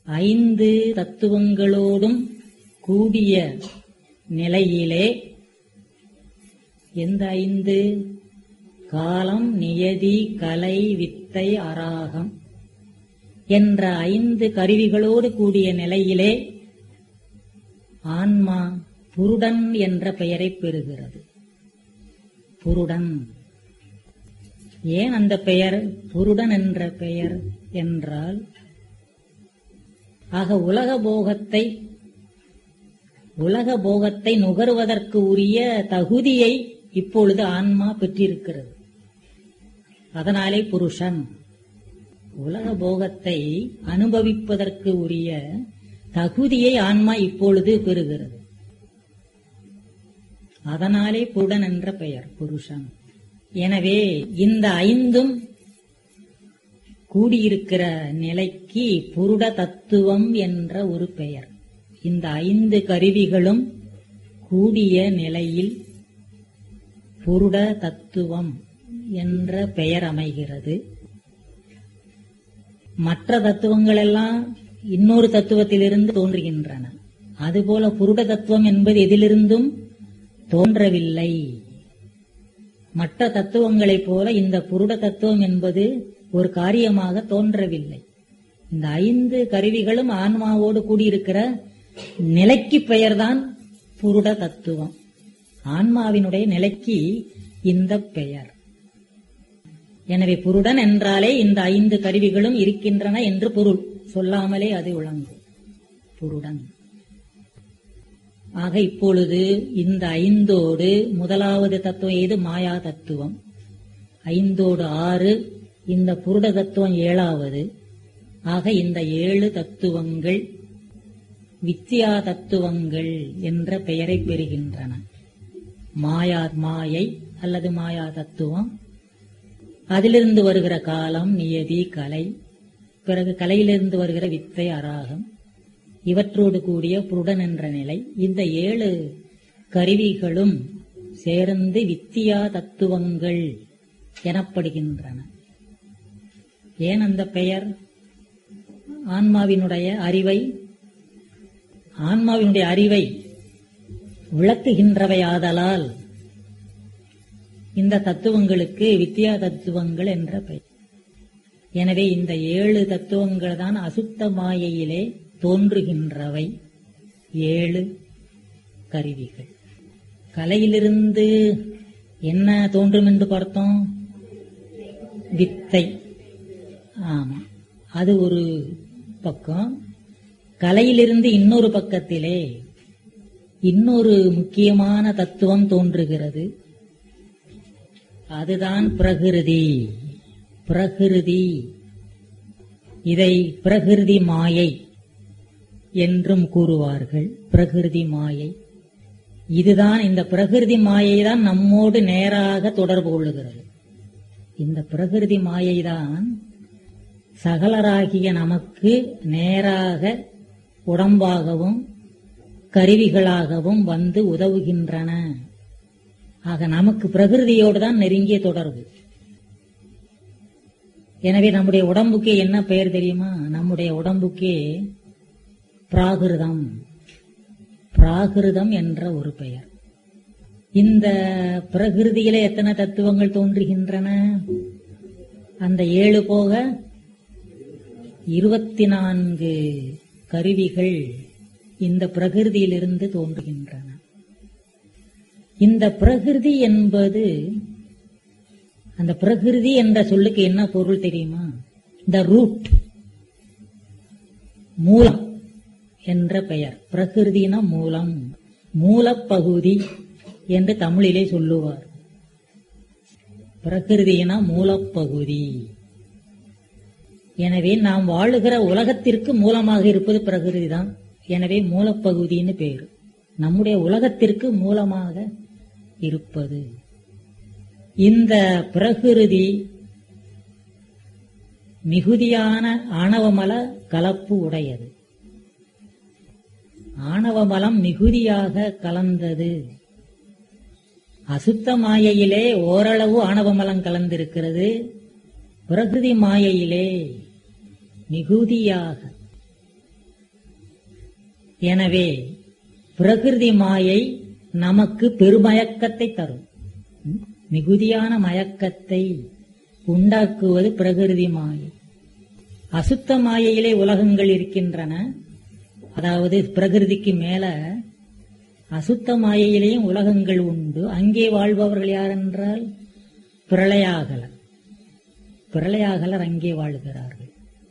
ஐந்து தத்துவங்களோடும் கூடிய நிலையிலே எந்த ஐந்து காலம் நியதி கலை வித்தை அராகம் என்ற ஐந்து கருவிகளோடு கூடிய நிலையிலே ஆன்மா புருடன் என்ற பெயரைப் பெறுகிறது புருடன் ஏன் அந்த பெயர் புருடன் என்ற பெயர் என்றால் ஆக உலக போகத்தை உலக போகத்தை நுகருவதற்கு உரிய தகுதியை இப்பொழுது ஆன்மா பெற்றிருக்கிறது அதனாலே புருஷன் உலக போகத்தை அனுபவிப்பதற்கு உரிய தகுதியை ஆன்மா இப்பொழுது பெறுகிறது அதனாலே புருடன் என்ற பெயர் புருஷன் எனவே இந்த ஐந்தும் கூடியிருக்கிற நிலைக்கு புருட தத்துவம் என்ற ஒரு பெயர் இந்த ஐந்து கருவிகளும் கூடிய நிலையில் புருட தத்துவம் என்ற பெயர் அமைகிறது மற்ற தத்துவங்கள் எல்லாம் இன்னொரு தத்துவத்திலிருந்து தோன்றுகின்றன அதுபோல புருட தத்துவம் என்பது எதிலிருந்தும் தோன்றவில்லை மற்ற தத்துவங்களைப் போல இந்த புருட தத்துவம் என்பது ஒரு காரியமாக தோன்றவில்லை இந்த ஐந்து கருவிகளும் ஆன்மாவோடு கூடியிருக்கிற நிலைக்கு பெயர்தான் புருட தத்துவம் ஆன்மாவினுடைய நிலைக்கு இந்த பெயர் எனவே புருடன் என்றாலே இந்த ஐந்து கருவிகளும் இருக்கின்றன என்று பொருள் சொல்லாமலே அது விளங்கும் புருடன் ஆக இப்பொழுது இந்த ஐந்தோடு முதலாவது தத்துவம் ஏது மாயா தத்துவம் ஐந்தோடு ஆறு இந்த புருட தத்துவம் ஏழாவது ஆக இந்த ஏழு தத்துவங்கள் வித்தியா தத்துவங்கள் என்ற பெயரை பெறுகின்றன மாயா மாயை அல்லது மாயா தத்துவம் அதிலிருந்து வருகிற காலம் நியதி கலை பிறகு கலையிலிருந்து வருகிற வித்தை அராகம் இவற்றோடு கூடிய புருடன் என்ற நிலை இந்த ஏழு கருவிகளும் சேர்ந்து வித்தியா தத்துவங்கள் எனப்படுகின்றன ஏன் அந்த பெயர் ஆன்மாவினுடைய அறிவை ஆன்மாவினுடைய அறிவை விளக்குகின்றவையாதலால் இந்த தத்துவங்களுக்கு வித்தியா தத்துவங்கள் என்ற பெயர் எனவே இந்த ஏழு தத்துவங்கள் தான் அசுத்த மாயையிலே தோன்றுகின்றவை ஏழு கருவிகள் கலையிலிருந்து என்ன தோன்றும் என்று பார்த்தோம் வித்தை ஆமா அது ஒரு பக்கம் கலையிலிருந்து இன்னொரு பக்கத்திலே இன்னொரு முக்கியமான தத்துவம் தோன்றுகிறது அதுதான் பிரகிருதி பிரகிருதி இதை பிரகிருதி மாயை என்றும் கூறுவார்கள் பிரகிருதி மாயை இதுதான் இந்த பிரகிருதி மாயை தான் நம்மோடு நேராக தொடர்பு கொள்ளுகிறது இந்த பிரகிருதி மாயை தான் சகலராகிய நமக்கு நேராக உடம்பாகவும் கருவிகளாகவும் வந்து உதவுகின்றன ஆக நமக்கு பிரகிருதியோடு தான் நெருங்கிய தொடர்பு எனவே நம்முடைய உடம்புக்கே என்ன பெயர் தெரியுமா நம்முடைய உடம்புக்கே பிராகிருதம் பிராகிருதம் என்ற ஒரு பெயர் இந்த பிரகிருதியிலே எத்தனை தத்துவங்கள் தோன்றுகின்றன அந்த ஏழு போக இருபத்தி நான்கு கருவிகள் இந்த பிரகிருதியிலிருந்து தோன்றுகின்றன இந்த பிரகிருதி என்பது அந்த பிரகிருதி என்ற சொல்லுக்கு என்ன பொருள் தெரியுமா த ரூட் மூலம் என்ற பெயர் பிரகிருதினா மூலம் மூலப்பகுதி என்று தமிழிலே சொல்லுவார் பிரகிருதினா மூலப்பகுதி எனவே நாம் வாழுகிற உலகத்திற்கு மூலமாக இருப்பது பிரகிருதி தான் எனவே மூலப்பகுதின்னு பேரு நம்முடைய உலகத்திற்கு மூலமாக இருப்பது இந்த பிரகிருதி மிகுதியான ஆணவமல கலப்பு உடையது ஆணவமலம் மிகுதியாக கலந்தது அசுத்த மாயையிலே ஓரளவு ஆணவமலம் கலந்திருக்கிறது பிரகிருதி மாயையிலே மிகுதியாக எனவே பிரகிருதி மாயை நமக்கு பெருமயக்கத்தை தரும் ம்? மிகுதியான மயக்கத்தை உண்டாக்குவது பிரகிருதி மாயை அசுத்த மாயையிலே உலகங்கள் இருக்கின்றன அதாவது பிரகிருதிக்கு மேல அசுத்த மாயையிலேயும் உலகங்கள் உண்டு அங்கே வாழ்பவர்கள் யார் என்றால் பிரளயாகலர் பிரளயாகலர் அங்கே வாழ்கிறார்கள்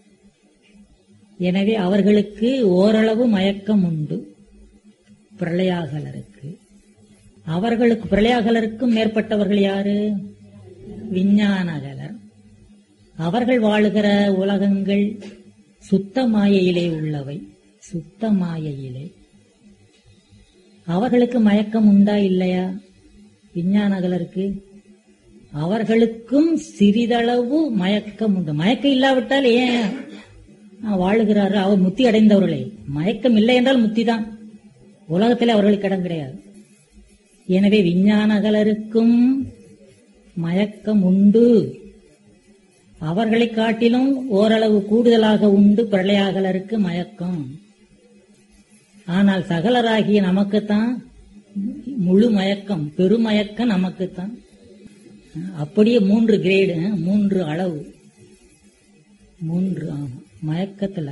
எனவே அவர்களுக்கு ஓரளவு மயக்கம் உண்டு பிரளயாகலருக்கு அவர்களுக்கு பிரளயாகலருக்கும் மேற்பட்டவர்கள் யாரு விஞ்ஞானகலர் அவர்கள் வாழுகிற உலகங்கள் சுத்த மாயையிலே உள்ளவை சுத்த மாயையிலே அவர்களுக்கு மயக்கம் உண்டா இல்லையா விஞ்ஞானகலருக்கு அவர்களுக்கும் சிறிதளவு மயக்கம் உண்டு மயக்கம் இல்லாவிட்டால் ஏன் வாழுகிறார்கள் அவர் முத்தி அடைந்தவர்களே மயக்கம் இல்லை என்றால் முத்தி தான் உலகத்தில் அவர்களுக்கு இடம் கிடையாது எனவே விஞ்ஞானகலருக்கும் மயக்கம் உண்டு அவர்களை காட்டிலும் ஓரளவு கூடுதலாக உண்டு பிரளயாகலருக்கு மயக்கம் ஆனால் சகலராகிய நமக்குத்தான் முழு மயக்கம் பெருமயக்கம் நமக்குத்தான் அப்படியே மூன்று கிரேடு மூன்று அளவு மூன்று ஆமா மயக்கத்துல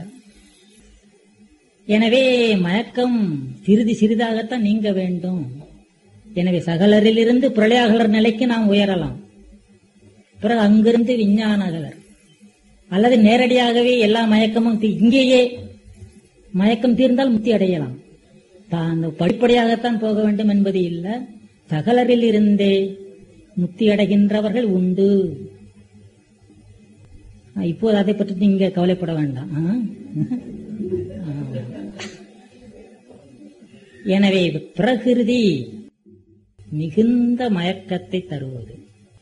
எனவே மயக்கம் சிறிது சிறிதாகத்தான் நீங்க வேண்டும் எனவே சகலரிலிருந்து பிரளயாகலர் நிலைக்கு நாம் உயரலாம் பிறகு அங்கிருந்து விஞ்ஞானகலர் அல்லது நேரடியாகவே எல்லா மயக்கமும் தீ- இங்கேயே மயக்கம் தீர்ந்தால் முத்தி அடையலாம் தான் படிப்படியாகத்தான் போக வேண்டும் என்பது இல்ல சகலரில் இருந்தே முத்தி அடைகின்றவர்கள் உண்டு ஆ, இப்போது அதை பற்றி நீங்க கவலைப்பட வேண்டாம் ஆ? ஆ. எனவே பிரகிருதி மிகுந்த மயக்கத்தை தருவது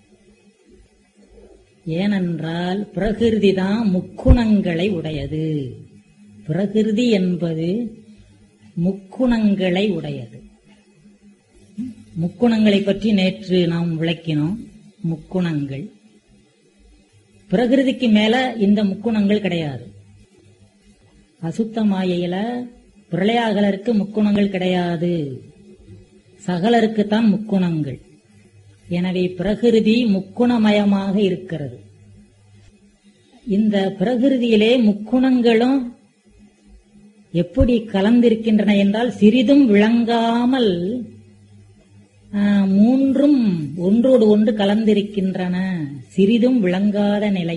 ஏனென்றால் பிரகிருதி தான் முக்குணங்களை உடையது பிரகிருதி என்பது முக்குணங்களை உடையது முக்குணங்களை பற்றி நேற்று நாம் விளக்கினோம் முக்குணங்கள் பிரகிருதிக்கு மேல இந்த முக்குணங்கள் கிடையாது அசுத்த மாயையில பிரளயாகலருக்கு முக்குணங்கள் கிடையாது சகலருக்குத்தான் முக்குணங்கள் எனவே பிரகிருதி முக்குணமயமாக இருக்கிறது இந்த பிரகிருதியிலே முக்குணங்களும் எப்படி கலந்திருக்கின்றன என்றால் சிறிதும் விளங்காமல் ஆ, மூன்றும் ஒன்றோடு ஒன்று கலந்திருக்கின்றன சிறிதும் விளங்காத நிலை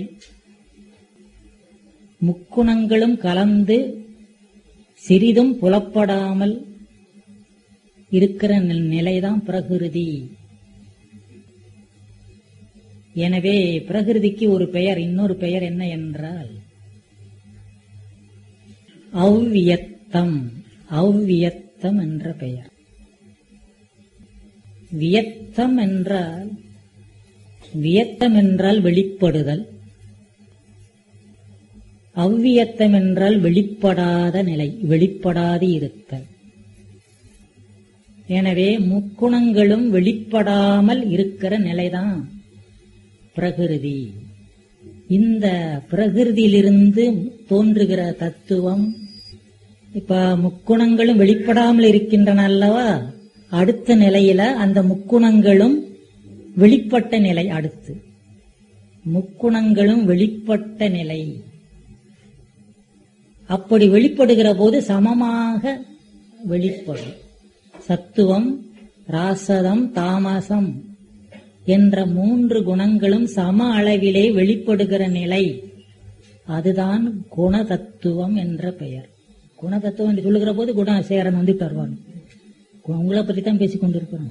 முக்குணங்களும் கலந்து சிறிதும் புலப்படாமல் இருக்கிற நி- நிலைதான் பிரகிருதி எனவே பிரகிருதிக்கு ஒரு பெயர் இன்னொரு பெயர் என்ன என்றால் அவ்வியத்தம் அவ்வியத்தம் என்ற பெயர் வியத்தம் என்றால் வியத்தம் என்றால் வெளிப்படுதல் அவ்வியத்தம் என்றால் வெளிப்படாத நிலை வெளிப்படாது இருத்தல் எனவே முக்குணங்களும் வெளிப்படாமல் இருக்கிற நிலைதான் பிரகிருதி இந்த பிரகிருதியிலிருந்து தோன்றுகிற தத்துவம் இப்ப முக்குணங்களும் வெளிப்படாமல் இருக்கின்றன அல்லவா அடுத்த நிலையில அந்த முக்குணங்களும் வெளிப்பட்ட நிலை அடுத்து முக்குணங்களும் வெளிப்பட்ட நிலை அப்படி வெளிப்படுகிற போது சமமாக வெளிப்படும் சத்துவம் ராசதம் தாமசம் என்ற மூன்று குணங்களும் சம அளவிலே வெளிப்படுகிற நிலை அதுதான் குணதத்துவம் என்ற பெயர் குணதத்துவம் என்று சொல்லுகிற போது குணசேரன் வந்து தருவான் உங்களை பற்றி தான் பேசிக் கொண்டிருக்கிறோம்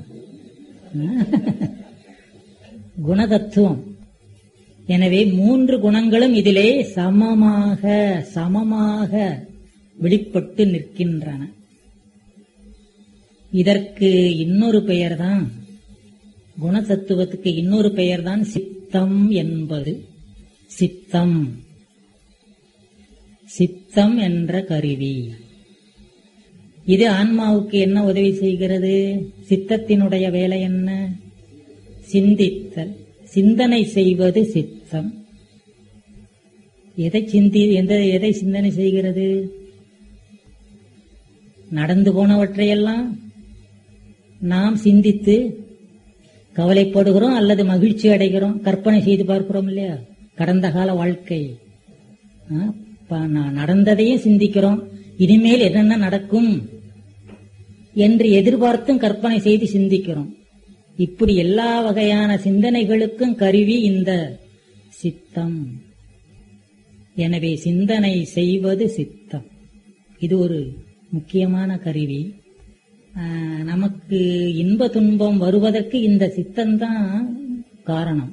குணதத்துவம் எனவே மூன்று குணங்களும் இதிலே சமமாக சமமாக வெளிப்பட்டு நிற்கின்றன இதற்கு இன்னொரு பெயர்தான் குணதத்துவத்துக்கு இன்னொரு பெயர்தான் சித்தம் என்பது சித்தம் சித்தம் என்ற கருவி இது ஆன்மாவுக்கு என்ன உதவி செய்கிறது சித்தத்தினுடைய வேலை என்ன சிந்தித்தல் சிந்தனை செய்வது சித்தம் எதை சிந்தி எந்த எதை சிந்தனை செய்கிறது நடந்து போனவற்றையெல்லாம் நாம் சிந்தித்து கவலைப்படுகிறோம் அல்லது மகிழ்ச்சி அடைகிறோம் கற்பனை செய்து பார்க்கிறோம் இல்லையா கடந்த கால வாழ்க்கை ஆ, ப- ந- நடந்ததையும் சிந்திக்கிறோம் இனிமேல் என்னென்ன நடக்கும் என்று எதிர்பார்த்தும் கற்பனை செய்து சிந்திக்கிறோம் இப்படி எல்லா வகையான சிந்தனைகளுக்கும் கருவி இந்த சித்தம் எனவே சிந்தனை செய்வது சித்தம் இது ஒரு முக்கியமான கருவி ஆஹ், நமக்கு இன்ப துன்பம் வருவதற்கு இந்த சித்தம்தான் காரணம்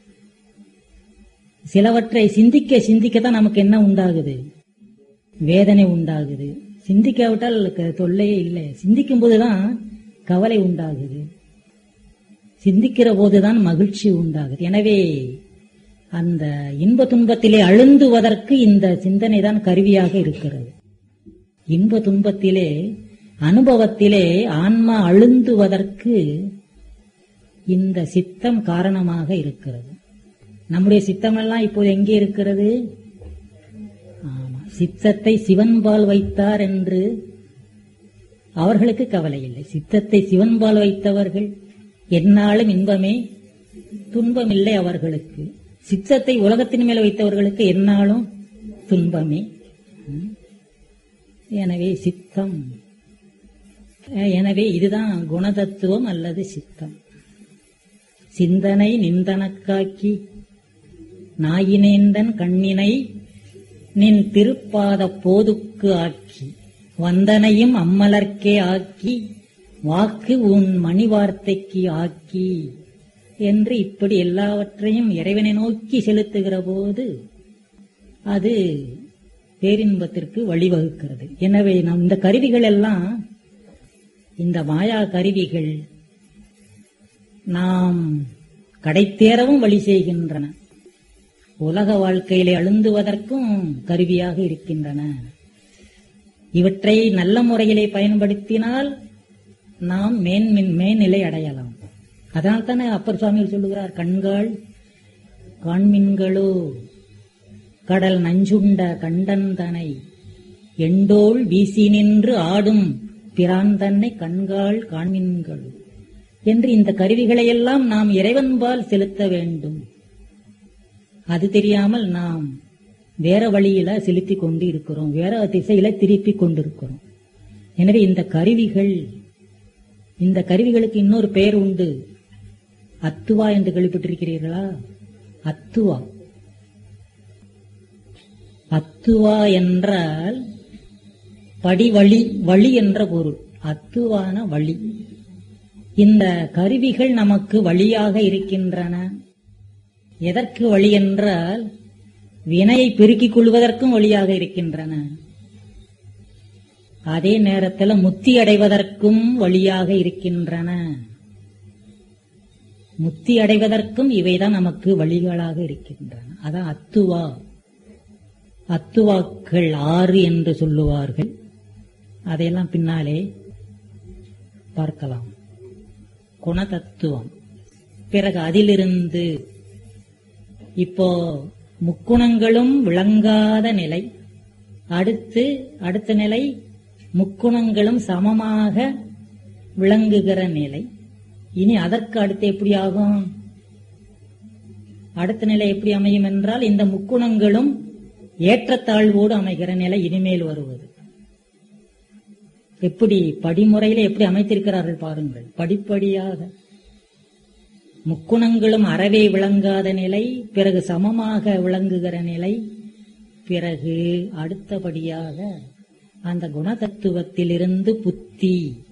சிலவற்றை சிந்திக்க சிந்திக்கத்தான் நமக்கு என்ன உண்டாகுது வேதனை உண்டாகுது சிந்திக்காவிட்டால் க- தொல்லையே இல்லை சிந்திக்கும் போதுதான் கவலை உண்டாகுது சிந்திக்கிற போதுதான் மகிழ்ச்சி உண்டாகுது எனவே அந்த இன்ப துன்பத்திலே அழுந்துவதற்கு இந்த சிந்தனை தான் கருவியாக இருக்கிறது இன்ப துன்பத்திலே அனுபவத்திலே ஆன்மா அழுந்துவதற்கு இந்த சித்தம் காரணமாக இருக்கிறது நம்முடைய சித்தமெல்லாம் இப்போது எங்கே இருக்கிறது ஆமா சித்தத்தை சிவன்பால் வைத்தார் என்று அவர்களுக்கு கவலை இல்லை சித்தத்தை சிவன்பால் வைத்தவர்கள் எந்நாளும் இன்பமே துன்பமில்லை அவர்களுக்கு சித்தத்தை உலகத்தின் மேல் வைத்தவர்களுக்கு எந்நாளும் துன்பமே ம். எனவே சித்தம் அஹ் எனவே இதுதான் குணதத்துவம் அல்லது சித்தம் சிந்தனை நிந்தனக்காக்கி நாயினேந்தன் கண்ணினை நின் திருப்பாத போதுக்கு ஆக்கி வந்தனையும் அம்மலர்க்கே ஆக்கி வாக்கு உன் மணி வார்த்தைக்கு ஆக்கி என்று இப்படி எல்லாவற்றையும் இறைவனை நோக்கி செலுத்துகிற போது அது பேரின்பத்திற்கு வழிவகுக்கிறது எனவே நம் இந்த கருவிகள் எல்லாம் இந்த மாயா கருவிகள் நாம் கடைத்தேறவும் வழி செய்கின்றன உலக வாழ்க்கையிலே அழுந்துவதற்கும் கருவியாக இருக்கின்றன இவற்றை நல்ல முறையிலே பயன்படுத்தினால் நாம் மேன்மின் மேல்நிலை அடையலாம் அதனால் தானே அப்பர் சுவாமிகள் சொல்லுகிறார் கண்கள் காண்மின்களோ கடல் நஞ்சுண்ட கண்டந்தனை எண்டோள் வீசி நின்று ஆடும் பிரான் தன்னை கண்காள் காண்மின்கள் என்று இந்த கருவிகளையெல்லாம் நாம் இறைவன்பால் செலுத்த வேண்டும் அது தெரியாமல் நாம் வேற வழியில செலுத்திக் கொண்டு இருக்கிறோம் வேற திசையில திருப்பி கொண்டிருக்கிறோம் எனவே இந்த கருவிகள் இந்த கருவிகளுக்கு இன்னொரு பெயர் உண்டு அத்துவா என்று கேள்விப்பட்டிருக்கிறீர்களா அத்துவா அத்துவா என்றால் படிவழி வழி என்ற பொருள் அத்துவான வழி இந்த கருவிகள் நமக்கு வழியாக இருக்கின்றன எதற்கு வழி என்றால் வினையை பெருக்கிக் கொள்வதற்கும் வழியாக இருக்கின்றன அதே நேரத்தில் முத்தி அடைவதற்கும் வழியாக இருக்கின்றன முத்தி அடைவதற்கும் இவைதான் நமக்கு வழிகளாக இருக்கின்றன அதான் அத்துவா அத்துவாக்கள் ஆறு என்று சொல்லுவார்கள் அதையெல்லாம் பின்னாலே பார்க்கலாம் குணதத்துவம் பிறகு அதிலிருந்து இப்போ முக்குணங்களும் விளங்காத நிலை அடுத்து அடுத்த நிலை முக்குணங்களும் சமமாக விளங்குகிற நிலை இனி அதற்கு அடுத்து எப்படி ஆகும் அடுத்த நிலை எப்படி அமையும் என்றால் இந்த முக்குணங்களும் ஏற்றத்தாழ்வோடு அமைகிற நிலை இனிமேல் வருவது எப்படி படிமுறையில எப்படி அமைத்திருக்கிறார்கள் பாருங்கள் படிப்படியாக முக்குணங்களும் அறவே விளங்காத நிலை பிறகு சமமாக விளங்குகிற நிலை பிறகு அடுத்தபடியாக அந்த குணதத்துவத்திலிருந்து புத்தி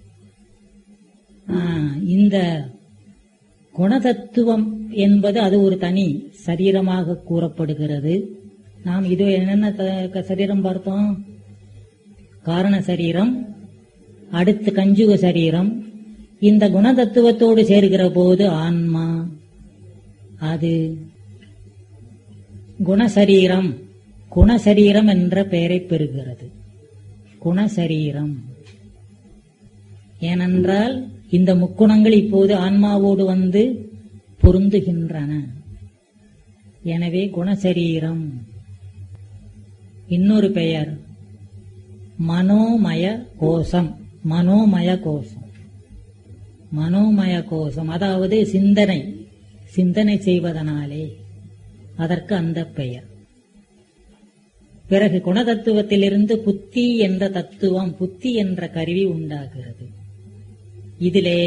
ஆ, இந்த குணதத்துவம் என்பது அது ஒரு தனி சரீரமாக கூறப்படுகிறது நாம் இது என்னென்ன த- சரீரம் பார்த்தோம் காரண சரீரம் அடுத்து கஞ்சுக சரீரம் இந்த குணதத்துவத்தோடு சேர்கிற போது ஆன்மா அது குணசரீரம் குணசரீரம் என்ற பெயரை பெறுகிறது குணசரீரம் ஏனென்றால் இந்த முக்குணங்கள் இப்போது ஆன்மாவோடு வந்து பொருந்துகின்றன எனவே குணசரீரம் இன்னொரு பெயர் மனோமய கோஷம் மனோமய கோஷம் மனோமய கோஷம் அதாவது சிந்தனை சிந்தனை செய்வதனாலே அதற்கு அந்த பெயர் பிறகு குணதத்துவத்திலிருந்து புத்தி என்ற தத்துவம் புத்தி என்ற கருவி உண்டாகிறது இதிலே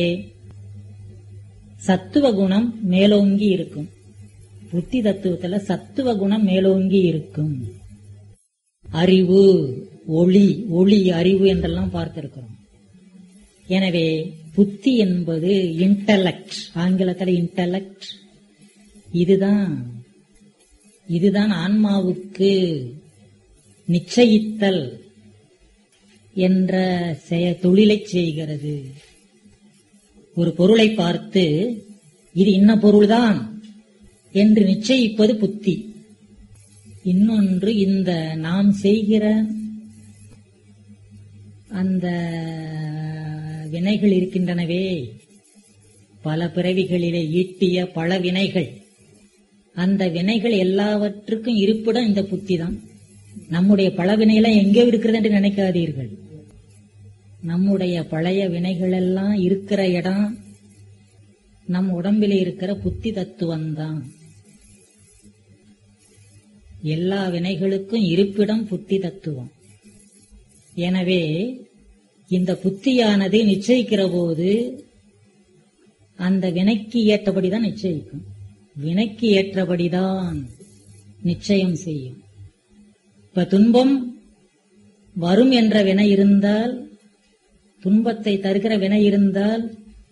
சத்துவ குணம் மேலோங்கி இருக்கும் புத்தி தத்துவத்துல சத்துவ குணம் மேலோங்கி இருக்கும் அறிவு ஒளி ஒளி அறிவு என்றெல்லாம் பார்த்திருக்கிறோம் எனவே புத்தி என்பது இன்டலெக்ட் ஆங்கிலத்தில் இன்டலெக்ட் இதுதான் இதுதான் ஆன்மாவுக்கு நிச்சயித்தல் என்ற செய தொழிலைச் செய்கிறது ஒரு பொருளை பார்த்து இது இன்ன பொருள்தான் என்று நிச்சயிப்பது புத்தி இன்னொன்று இந்த நாம் செய்கிற அந்த வினைகள் இருக்கின்றனவே பல பிறவிகளிலே ஈட்டிய பல வினைகள் அந்த வினைகள் எல்லாவற்றுக்கும் இருப்பிடம் இந்த புத்தி தான் நம்முடைய பல வினையெல்லாம் எங்கே இருக்கிறது என்று நினைக்காதீர்கள் நம்முடைய பழைய வினைகள் எல்லாம் இருக்கிற இடம் நம் உடம்பிலே இருக்கிற புத்தி தத்துவம்தான் எல்லா வினைகளுக்கும் இருப்பிடம் புத்தி தத்துவம் எனவே இந்த புத்தியானது நிச்சயிக்கிற போது அந்த வினைக்கு ஏற்றபடிதான் நிச்சயிக்கும் வினைக்கு ஏற்றபடிதான் நிச்சயம் செய்யும் இப்ப துன்பம் வரும் என்ற வினை இருந்தால் துன்பத்தை தருகிற வினை இருந்தால்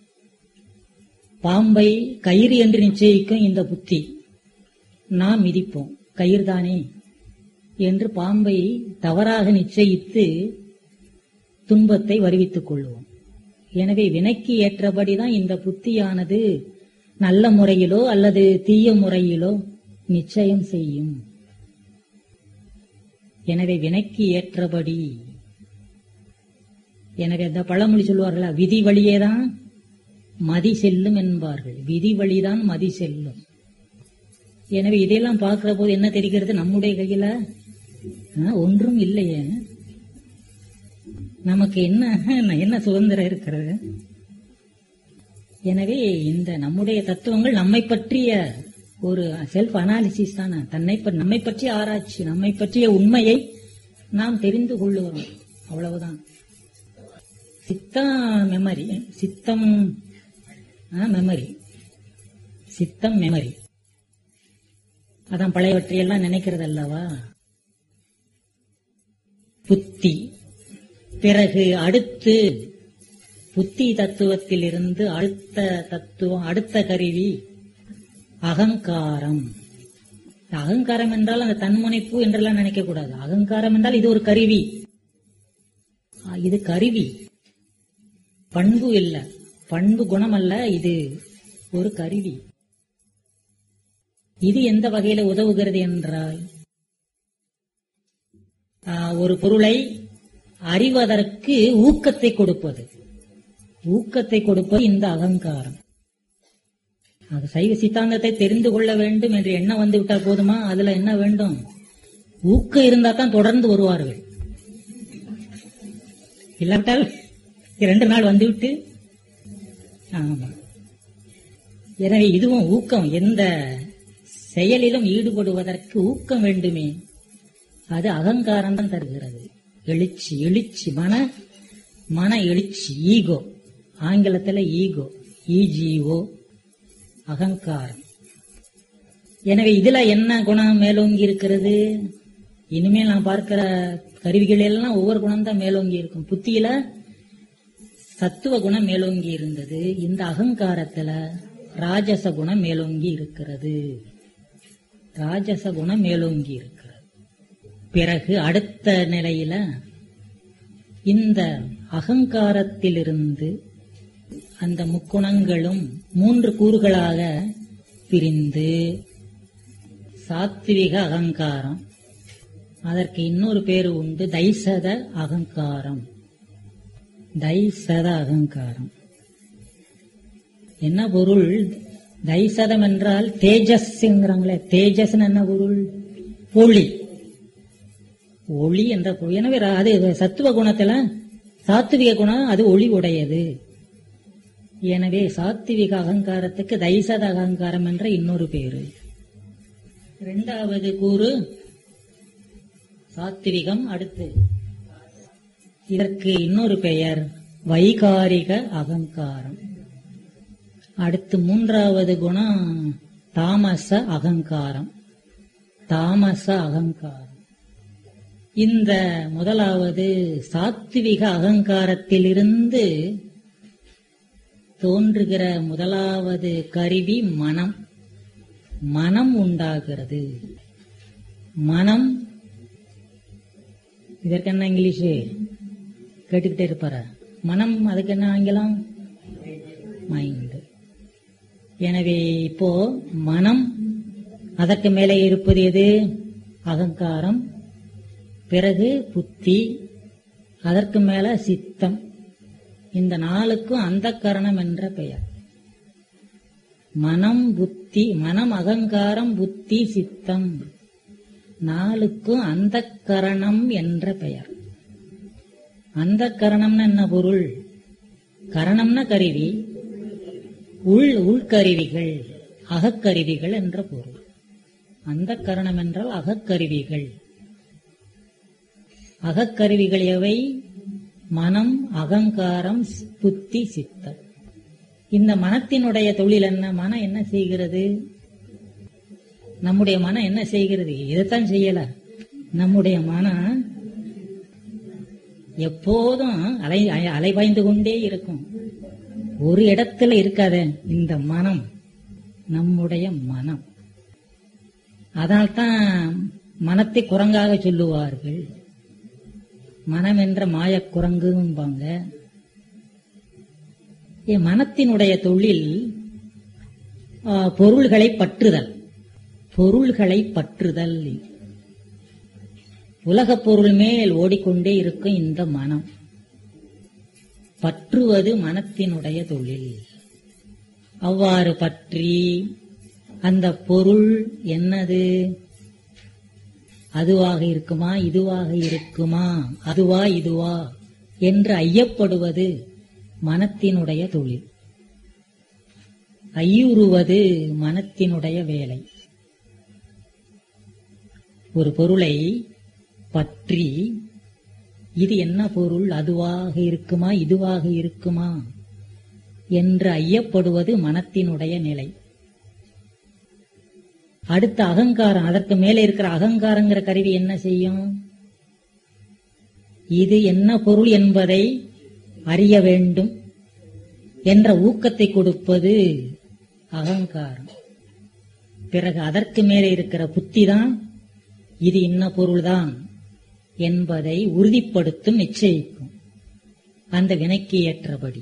பாம்பை கயிறு என்று நிச்சயிக்கும் இந்த புத்தி நாம் மிதிப்போம் கயிறு தானே என்று பாம்பை தவறாக நிச்சயித்து துன்பத்தை வருவித்துக் கொள்வோம் எனவே வினைக்கு ஏற்றபடிதான் இந்த புத்தியானது நல்ல முறையிலோ அல்லது தீய முறையிலோ நிச்சயம் செய்யும் எனவே வினைக்கு ஏற்றபடி எனவே அந்த பழமொழி சொல்வார்களா விதி வழியேதான் மதி செல்லும் என்பார்கள் விதி வழிதான் மதி செல்லும் எனவே இதையெல்லாம் பார்க்கிற போது என்ன தெரிகிறது நம்முடைய கையில ஆ, ஒன்றும் இல்லையே நமக்கு என்ன என்ன சுதந்திரம் இருக்கிறது எனவே இந்த நம்முடைய தத்துவங்கள் நம்மை பற்றிய ஒரு செல்ஃப் அனாலிசிஸ் தானே தன்னை ப- நம்மை பற்றிய ஆராய்ச்சி நம்மை பற்றிய உண்மையை நாம் தெரிந்து கொள்ளுகிறோம் அவ்வளவுதான் சித்தம் மெமரி சித்தம் மெமரி சித்தம் மெமரி அதான் பழையவற்றையெல்லாம் நினைக்கிறது அல்லவா புத்தி பிறகு அடுத்து புத்தி தத்துவத்திலிருந்து அடுத்த தத்துவம் அடுத்த கருவி அகங்காரம் அகங்காரம் என்றால் அந்த தன்முனைப்பு என்றெல்லாம் நினைக்க கூடாது அகங்காரம் என்றால் இது ஒரு கருவி ஆ, இது கருவி பண்பு இல்ல பண்பு குணம் அல்ல இது ஒரு கருவி இது எந்த வகையில உதவுகிறது என்றால் ஆ, ஒரு பொருளை அறிவதற்கு ஊக்கத்தை கொடுப்பது ஊக்கத்தை கொடுப்பது இந்த அகங்காரம் அது சைவ சித்தாந்தத்தை தெரிந்து கொள்ள வேண்டும் என்று எண்ணம் வந்து விட்டால் போதுமா அதுல என்ன வேண்டும் ஊக்கம் இருந்தா தான் தொடர்ந்து வருவார்கள் இல்லாவிட்டால் இரண்டு நாள் வந்துவிட்டு ஆமா எனவே இதுவும் ஊக்கம் எந்த செயலிலும் ஈடுபடுவதற்கு ஊக்கம் வேண்டுமே அது அகங்காரம் தான் தருகிறது எழுச்சி எழுச்சி மன மன எழுச்சி ஈகோ ஆங்கிலத்தில் ஈகோ இஜிஓ அகங்காரம் எனவே இதுல என்ன குணம் மேலோங்கி இருக்கிறது இனிமேல் நான் பார்க்கிற கருவிகள் எல்லாம் ஒவ்வொரு குணம் தான் மேலோங்கி இருக்கும் புத்தியில சத்துவ குணம் மேலோங்கி இருந்தது இந்த அகங்காரத்துல ராஜச குணம் மேலோங்கி இருக்கிறது ராஜச குணம் மேலோங்கி இருக்கிறது பிறகு அடுத்த நிலையில இந்த அகங்காரத்திலிருந்து அந்த முக்குணங்களும் மூன்று கூறுகளாக பிரிந்து சாத்விக அகங்காரம் அதற்கு இன்னொரு பேரு உண்டு தைசத அகங்காரம் தைசத அகங்காரம் என்ன பொருள் தைசதம் என்றால் தேஜஸ்ங்கிறாங்களே தேஜஸ் என்ன பொருள் ஒளி ஒளி என்ற பொருள் எனவே ர- அது சத்துவ குணத்துல சாத்விக குணம் அது ஒளி உடையது எனவே சாத்விக அகங்காரத்துக்கு தைசத அகங்காரம் என்ற இன்னொரு பேரு இரண்டாவது கூறு சாத்விகம் அடுத்து இதற்கு இன்னொரு பெயர் வைகாரிக அகங்காரம் அடுத்து மூன்றாவது குணம் தாமச அகங்காரம் தாமச அகங்காரம் இந்த முதலாவது சாத்விக அகங்காரத்திலிருந்து தோன்றுகிற முதலாவது கருவி மனம் மனம் உண்டாகிறது மனம் இதற்கு என்ன இங்கிலீஷு கேட்டுக்கிட்டே இருப்பாரா மனம் அதுக்கு என்ன ஆங்கிலம் மைண்ட் எனவே இப்போ மனம் அதற்கு மேலே இருப்பது எது அகங்காரம் பிறகு புத்தி அதற்கு மேல சித்தம் இந்த நாளுக்கும் அந்த கரணம் என்ற பெயர் மனம் புத்தி மனம் அகங்காரம் புத்தி சித்தம் நாளுக்கும் அந்த கரணம் என்ற பெயர் அந்த கரணம்னா என்ன பொருள் கரணம்னா கருவி உள் உள்கருவிகள் அகக்கருவிகள் என்ற பொருள் அந்த கரணம் என்றால் அகக்கருவிகள் அகக்கருவிகள் எவை மனம் அகங்காரம் புத்தி சித்தம் இந்த மனத்தினுடைய தொழில் என்ன மனம் என்ன செய்கிறது நம்முடைய மனம் என்ன செய்கிறது இதைத்தான் செய்யல நம்முடைய மனம் எப்போதும் அலை அலைபாய்ந்து கொண்டே இருக்கும் ஒரு இடத்துல இருக்காத இந்த மனம் நம்முடைய மனம் அதனால்தான் மனத்தை குரங்காக சொல்லுவார்கள் மனம் என்ற மாயக் குரங்கும்பாங்க என் மனத்தினுடைய தொழில் ஆ, பொருள்களை பற்றுதல் பொருள்களை பற்றுதல் உலகப் பொருள் மேல் ஓடிக்கொண்டே இருக்கும் இந்த மனம் பற்றுவது மனத்தினுடைய தொழில் அவ்வாறு பற்றி அந்த பொருள் என்னது அதுவாக இருக்குமா இதுவாக இருக்குமா அதுவா இதுவா என்று ஐயப்படுவது மனத்தினுடைய தொழில் ஐயுறுவது மனத்தினுடைய வேலை ஒரு பொருளை பற்றி இது என்ன பொருள் அதுவாக இருக்குமா இதுவாக இருக்குமா என்று ஐயப்படுவது மனத்தினுடைய நிலை அடுத்த அகங்காரம் அதற்கு மேலே இருக்கிற அகங்காரங்கிற கருவி என்ன செய்யும் இது என்ன பொருள் என்பதை அறிய வேண்டும் என்ற ஊக்கத்தை கொடுப்பது அகங்காரம் பிறகு அதற்கு மேலே இருக்கிற புத்தி தான் இது இன்ன பொருள்தான் என்பதை உறுதிப்படுத்தும் நிச்சயிக்கும் அந்த வினைக்கு ஏற்றபடி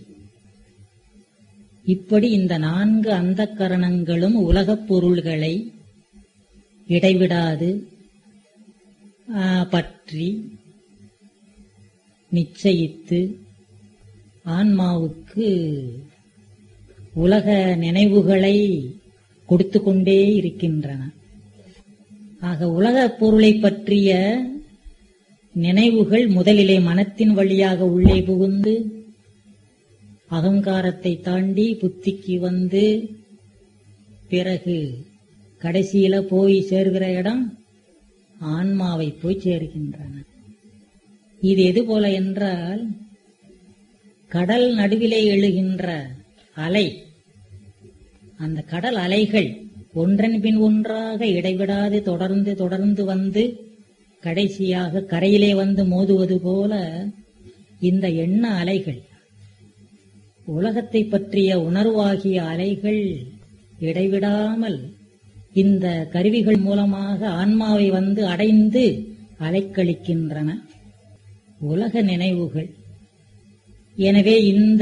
இப்படி இந்த நான்கு அந்த கரணங்களும் உலகப் பொருள்களை இடைவிடாது ஆ, பற்றி நிச்சயித்து ஆன்மாவுக்கு உலக நினைவுகளை கொடுத்து கொண்டே இருக்கின்றன ஆக உலகப் பொருளை பற்றிய நினைவுகள் முதலிலே மனத்தின் வழியாக உள்ளே புகுந்து அகங்காரத்தை தாண்டி புத்திக்கு வந்து பிறகு கடைசியில போய் சேர்கிற இடம் ஆன்மாவை போய் சேர்கின்றன இது எது போல என்றால் கடல் நடுவிலே எழுகின்ற அலை அந்த கடல் அலைகள் ஒன்றன் பின் ஒன்றாக இடைவிடாது தொடர்ந்து தொடர்ந்து வந்து கடைசியாக கரையிலே வந்து மோதுவது போல இந்த எண்ண அலைகள் உலகத்தை பற்றிய உணர்வாகிய அலைகள் இடைவிடாமல் இந்த கருவிகள் மூலமாக ஆன்மாவை வந்து அடைந்து அலைக்கழிக்கின்றன உலக நினைவுகள் எனவே இந்த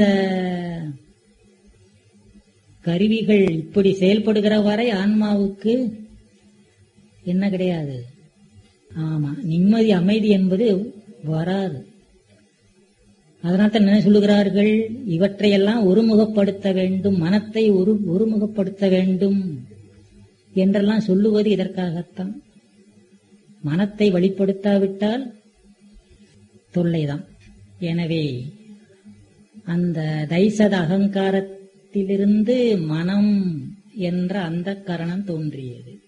கருவிகள் இப்படி செயல்படுகிற வரை ஆன்மாவுக்கு என்ன கிடையாது ஆமா நிம்மதி அமைதி என்பது வராது அதனால தான் என்ன சொல்லுகிறார்கள் இவற்றையெல்லாம் ஒருமுகப்படுத்த வேண்டும் மனத்தை ஒரு ஒருமுகப்படுத்த வேண்டும் என்றெல்லாம் சொல்லுவது இதற்காகத்தான் மனத்தை வெளிப்படுத்தாவிட்டால் தொல்லைதான் எனவே அந்த தைசத அகங்காரத்திலிருந்து மனம் என்ற அந்த கரணம் தோன்றியது